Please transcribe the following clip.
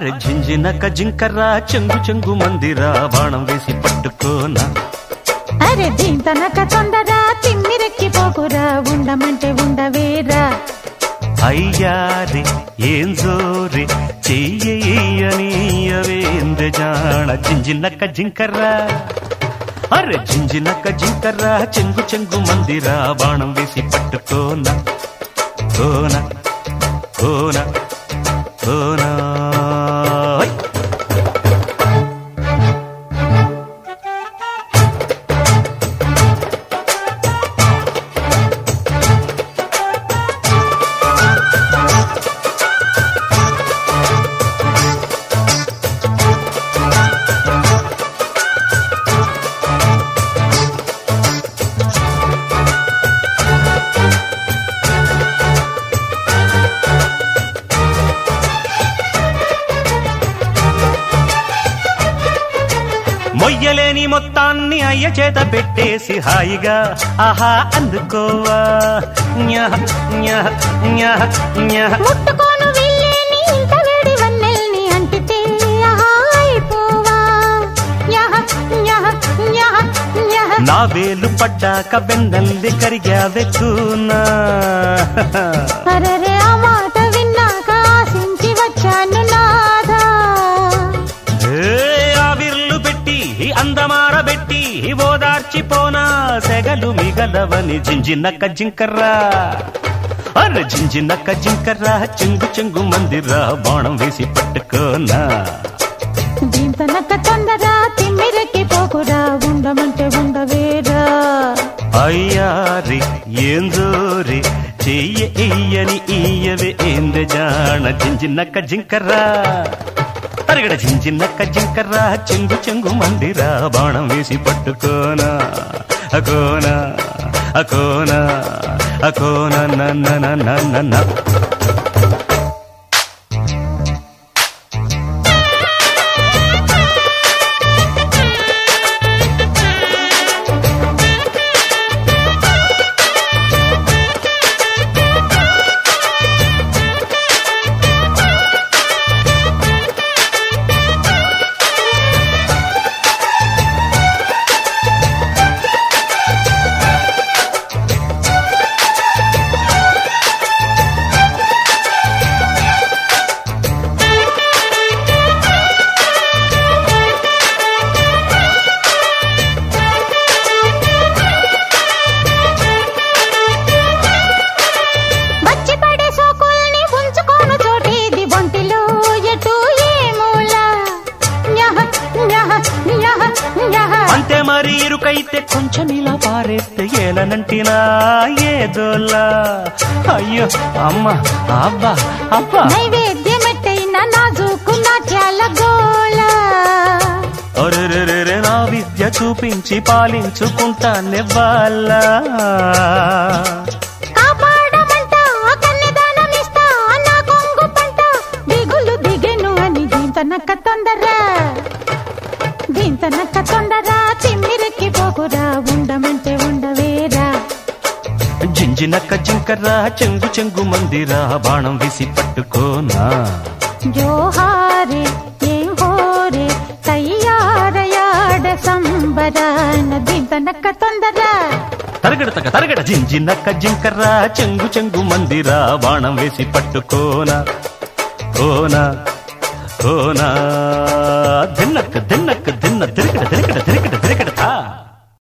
అరే జింజినక జింకర్రా చెంగు చెంగు మందిరా బాణం వేసి పట్టుకోనా అరే దీంతనక తొందర తిమ్మిరెక్కి పోకురా ఉండమంటే ఉండవేరా అయ్యారి ఏం జోరి చెయ్యనీయవేంద్ర జాణ జింజినక జింకర్రా అరే జింజినక జింకర్రా చెంగు చెంగు మందిరా బాణం వేసి పట్టుకోనా కోనా కోనా కోనా ఓయ్. మొయ్యలేని మొత్తాన్ని అయ్య చేత పెట్టేసి హాయిగా ఆహా అందుకోవా న్యహ, న్యహ, న్యహ, న్యహ. ముట్టుకోను వీళ్ళేని ఇంత వేడి వన్నెల్ని అంటితే ఆహా అయిపోవా యహ, యహ, యహ, యహ. నా వేలు పడ్డాక వెన్నల్లి కరిగావెక్కునా అరెరే ఆ మాట విన్నాక ఆశించి వచ్చాను నాదా ఆవిర్లు పెట్టి అందమారబెట్టి ఓదార్చిపోనా సెగలు మిగలవని జింజినక్క జింకర్రా అరే జింజినక్క జింకర్రా చెంగు చెంగు మందిరా బాణం వేసి పట్టుకోనా దీంతనక తొందర తిమ్మిరెక్కి పోకురా ఉండమంటే ఉండవేరా అయ్యారి ఏం జోరి చెయ్య ఇయ్యని ఇయ్యవే ఏంద జాణ జింజినక్క జింకర్రా అరగడ జింజినక్క జింకర్రా చెంగు చెంగు మందిరా బాణం వేసి పట్టుకోనా అకోనా అకోనా అకోనా నన్న నన్న నన్న వచ్చి పడే సోకుల్ని ఉంచుకోను చోటేది ఒంటిలో ఎటు ఏ మూల న్యహ, న్యహ, న్యహ, న్యహ. అంతే మరి ఇరుకైతే కొంచెం ఇలా పారేస్తే ఏలనంటినా ఏదోలా అయ్యో అమ్మ అబ్బా అబ్బా నైవేద్యమెట్టైన నాజూకు నాట్యాల గోల ఒరెరెరెరె నా విద్య చూపించి పాలించుకుంటానే వాళ్ళ కాపాడమంట కన్యదానమిస్తా నా కొంగు పంట దిగులు దిగెను అని దీంతనక్క తొందర దీంతనక్క తొందర తిమ్మిరెక్కి పోకురా ఉండమంటే ఉండవేరా జింజినక్క జింకర్రా చెంగు చెంగు మందిరా బాణం విసి పట్టుకోనా జోహారే ఏం హోరే తయ్యారయాడ సంబరాన దీంతనక్క తొందర తరగడతక తరగడ జింజినక్క జింకర్రా చెంగు చెంగు మందిరా బాణం వేసి పట్టుకోనా కోనా కోనా దిన్నక్క దిన్నక్క దిన్న తిరగడ తిరగడ తిరగడ తిరగడ